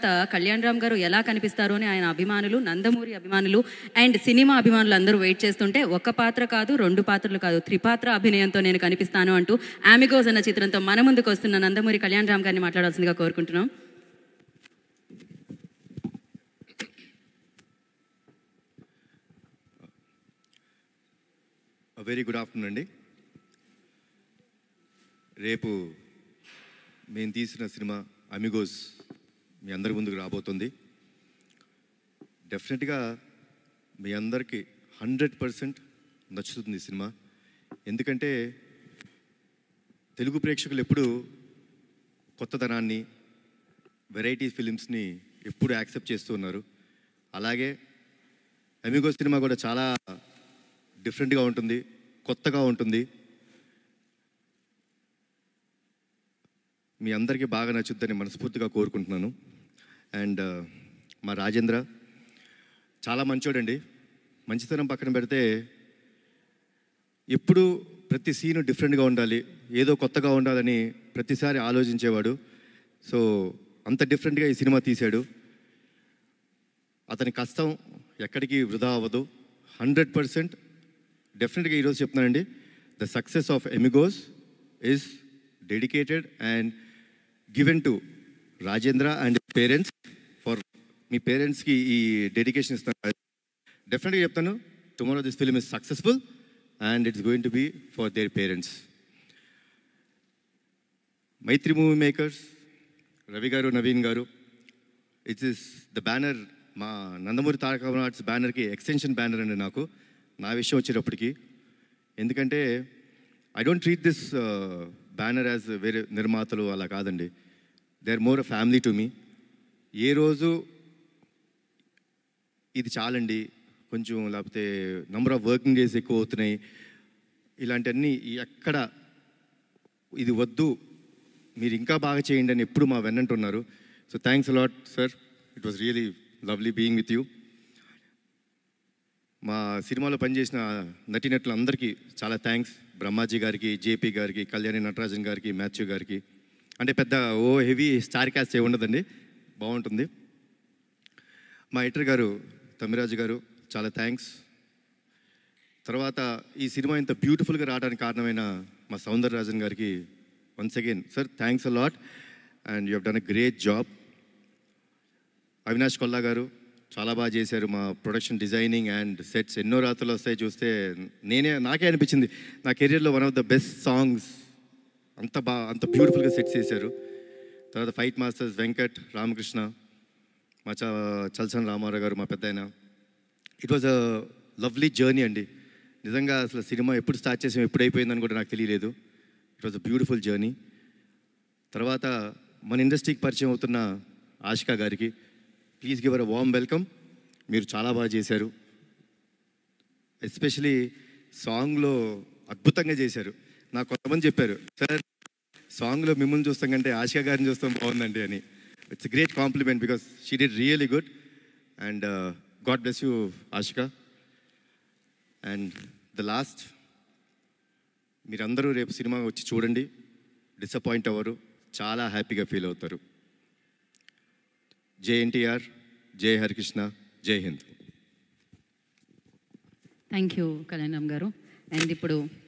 తర్వాత కళ్యాణ్ రామ్ గారు ఎలా కనిపిస్తారో అని ఆయన అభిమానులు నందమూరి అభిమానులు అండ్ సినిమా అభిమానులు అందరూ వెయిట్ చేస్తుంటే ఒక్క పాత్ర కాదు రెండు పాత్రలు కాదు త్రిపాత్ర అభినయంతో నేను కనిపిస్తాను అంటూ ఆమిగోస్ అన్న చిత్రంతో మన ముందుకు వస్తున్న నందమూరి కళ్యాణ్ రామ్ గారిని మాట్లాడాల్సిందిగా కోరుకుంటున్నాం వెరీ గుడ్ ఆఫ్టర్నూన్ అండి రేపు మేము తీసిన సినిమా అమిగోస్ మీ అందరి ముందుకు రాబోతుంది డెఫినెట్గా మీ అందరికీ హండ్రెడ్ పర్సెంట్ నచ్చుతుంది ఈ సినిమా ఎందుకంటే తెలుగు ప్రేక్షకులు ఎప్పుడు కొత్తదనాన్ని వెరైటీ ఫిలిమ్స్ని ఎప్పుడు యాక్సెప్ట్ చేస్తూ ఉన్నారు అలాగే అమిగో సినిమా కూడా చాలా డిఫరెంట్గా ఉంటుంది కొత్తగా ఉంటుంది మీ అందరికీ బాగా నచ్చుద్దని మనస్ఫూర్తిగా కోరుకుంటున్నాను అండ్ మా రాజేంద్ర చాలా మంచోడండి మంచితనం పక్కన పెడితే ఎప్పుడు ప్రతి సీను డిఫరెంట్గా ఉండాలి ఏదో కొత్తగా ఉండాలని ప్రతిసారి ఆలోచించేవాడు సో అంత డిఫరెంట్గా ఈ సినిమా తీశాడు అతని కష్టం ఎక్కడికి వృధా అవ్వదు హండ్రెడ్ పర్సెంట్ డెఫినెట్గా ఈరోజు చెప్తున్నానండి the success of Amigos is dedicated and given to Rajendra and parents for me పేరెంట్స్కి ఈ డెడికేషన్ ఇస్తాను డెఫినెట్గా చెప్తాను tomorrow this film is successful and it's going to be for their parents Mythri movie makers Ravi garu Naveen garu it's is the banner మా Nandamuri Taraka arts బ్యానర్కి extension banner అండి నాకు నా విషయం వచ్చేటప్పటికి ఎందుకంటే I don't treat this banner as వేరే నిర్మాతలు అలా కాదండి they are more a family to me ఏ రోజు ఇది చాలండి కొంచెం లేకపోతే నంబర్ ఆఫ్ వర్కింగ్ డేస్ ఎక్కువ అవుతున్నాయి ఇలాంటివన్నీ ఎక్కడ ఇది వద్దు మీరు ఇంకా బాగా చేయండి అని ఎప్పుడు మా వెన్నంటున్నారు so thanks a lot sir it was really lovely being with you మా సినిమాలో పనిచేసిన నటీనటులందరికీ చాలా థ్యాంక్స్ బ్రహ్మాజీ గారికి జేపీ గారికి కళ్యాణి నటరాజన్ గారికి మాథ్యూ గారికి అంటే పెద్ద ఓ హెవీ స్టార్ క్యాస్ట్ ఏ ఉండదండి బాగుంటుంది మా ఎడిటర్ గారు తమ్మిరాజు గారు చాలా థ్యాంక్స్ తర్వాత ఈ సినిమా ఇంత బ్యూటిఫుల్గా రావడానికి కారణమైన మా సౌందరరాజన్ గారికి once again sir thanks a lot and you have done a great job Avinash Kolla garu చాలా బాగా చేశారు మా ప్రొడక్షన్ డిజైనింగ్ అండ్ సెట్స్ ఎన్నో రాత్రులు వస్తాయి చూస్తే నేనే నాకే అనిపించింది నా కెరియర్లో one of the best songs అంత బా అంత బ్యూటిఫుల్గా సెట్స్ చేశారు తర్వాత ఫైట్ మాస్టర్స్ వెంకట్ రామకృష్ణ మా చ చల్సన్ రామారావు గారు మా పెద్ద it was a lovely journey అండి నిజంగా అసలు సినిమా ఎప్పుడు స్టార్ట్ చేసాం ఎప్పుడు అయిపోయిందని కూడా నాకు తెలియలేదు it was a beautiful journey తర్వాత మన ఇండస్ట్రీకి పరిచయం అవుతున్న ఆశికా గారికి please give a warm welcome మీరు చాలా బాగా చేశారు ఎస్పెషలీ సాంగ్లో అద్భుతంగా చేశారు నాకు కొంతమంది చెప్పారు సార్ సాంగ్లో మిమ్మల్ని చూస్తాం కంటే ఆశికా గారిని చూస్తాం బాగుందండి అని it's great compliment because she did really good and God bless you Ashika and the last మీరందరూ రేపు సినిమా వచ్చి చూడండి డిసప్పాయింట్ అవ్వరు చాలా హ్యాపీగా ఫీల్ అవుతారు జై ఎన్టీఆర్ జై హరికృష్ణ జై Hind thank you Kalyan Ram garu and ఇప్పుడు